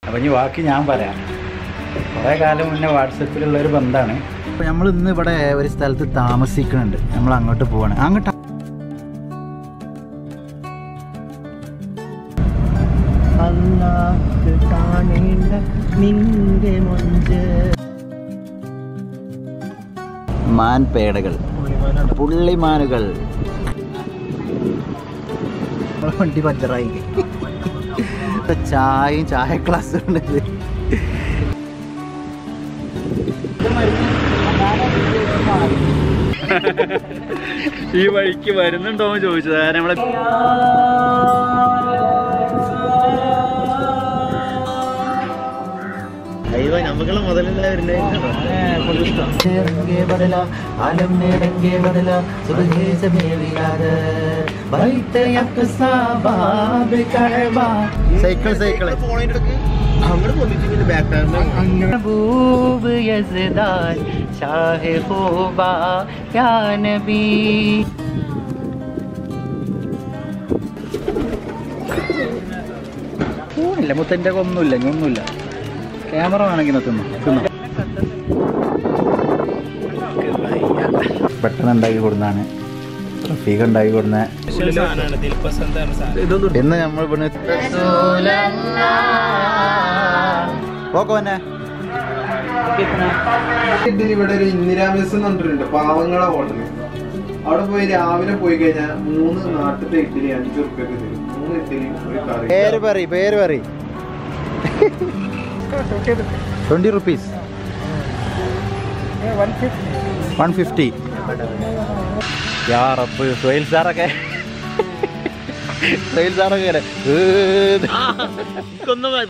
അപ്പം ഇനി ബാക്കി ഞാൻ പറയാം കുറേ കാലം മുന്നേ വാട്സപ്പിലുള്ള ഒരു ബന്ധമാണ് അപ്പോൾ നമ്മൾ ഇന്ന് ഇവിടെ ഒരു സ്ഥലത്ത് താമസിക്കുന്നുണ്ട് നമ്മൾ അങ്ങോട്ട് പോവാണ് അങ്ങോട്ട് അല്ലാഹ് കാണേണ്ട നിന്റെ മൊഞ്ച് മാൻപേടകൾ പുള്ളിമാനുകൾ നമ്മളെ വണ്ടി പഞ്ചറായി ഇവിടെ ചായയും ചായ ക്ലാസ് ഉണ്ട് ഈ വഴിക്ക് വരുന്നുണ്ടോ എന്ന് ചോദിച്ചത് കാരണം നമ്മളെ അയ്യോ നമുക്കുള്ള മുതലല്ല വരുന്നേ नेरंगे बदला आलम ने रंगे बदला सुबह से मेरी आदत बैठ यकसा बाब कहवा സൈക്കിൾ സൈക്കിൾ അങ്ങോട്ട് പൊന്നിച്ചിട്ട് ബാക്ക് ടയറിന്റെ महबूब यजदान शाह खूबा या नबी ഫോണില്ല മുത്തൻ്റെ ഒന്നുമില്ല ഇനി ഒന്നുമില്ല ക്യാമറ വേണമെങ്കിൽ തിന്നു തിന്നു പെട്ടെന്ന് ഉണ്ടാക്കി കൊടുന്നാണ് റഫീഖ് ഉണ്ടാക്കി കൊടുന്ന ഇന്ന് നമ്മൾ ഇവിടെ പോക്കോന്നെ ഇതിന് ഇവിടെ ഒരു ഇന്ദിരാമെസ് എന്ന് പറഞ്ഞിട്ടുണ്ട് പാവങ്ങളെ ഹോട്ടല് അവിടെ പോയി രാവിലെ പോയി കഴിഞ്ഞാൽ മൂന്ന് നാട്ടിലത്തെ ഇഡ്ഡലി അഞ്ചു റുപ്യക്ക് തരും മൂന്ന് ഇഡ്ഡലി ഒരു കറി പേര് പറ പേര് പറ ട്വന്റി റുപ്പീസ് വൺ ഫിഫ്റ്റി യാ റബ്ബ് സുഹൈൽ സാറൊക്കെ സുഹൈൽ സാറൊക്കെ